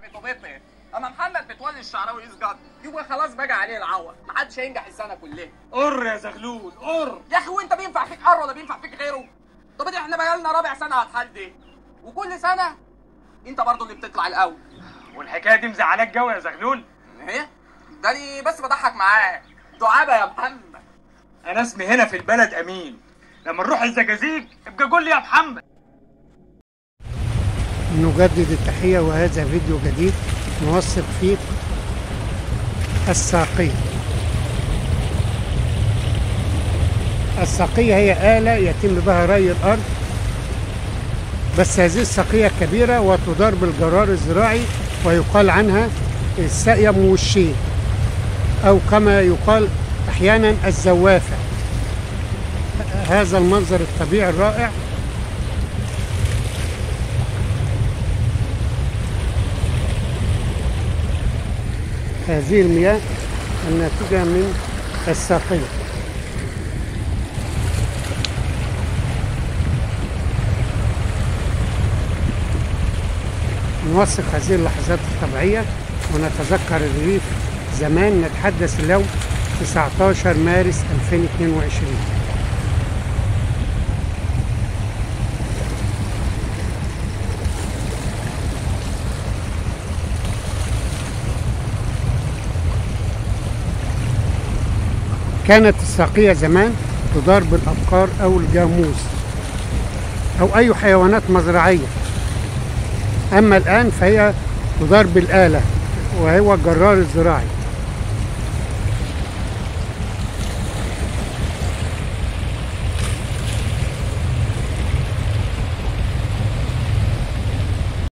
بطوبتي اما محمد متولي الشعراوي يسقط يبقى خلاص بقى عليه العوض محدش هينجح السنه كلها قر يا زغلول قر يا اخي وانت بينفع فيك قر ولا بينفع فيك غيره طب دي احنا بقالنا رابع سنه على الحال دي وكل سنه انت برضه اللي بتطلع الاول والحكايه دي مزعلاك جو يا زغلول ايه ده أنا بس بضحك معاك دعابه يا محمد انا اسمي هنا في البلد امين لما نروح الزجاجيج ابقى قول لي يا محمد نجدد التحية وهذا فيديو جديد نوثق فيه الساقية الساقية هي آلة يتم بها ري الأرض بس هذه الساقية كبيرة وتدار بالجرار الزراعي ويقال عنها الساقية موشين أو كما يقال أحيانا الزوافة هذا المنظر الطبيعي الرائع هذه المياه الناتجة من الساقية نوثق هذه اللحظات الطبيعية ونتذكر الريف زمان نتحدث اليوم 19 مارس 2022 كانت الساقية زمان تدار بالأبقار أو الجاموس أو أي حيوانات مزرعية أما الآن فهي تدار بالآلة وهو الجرار الزراعي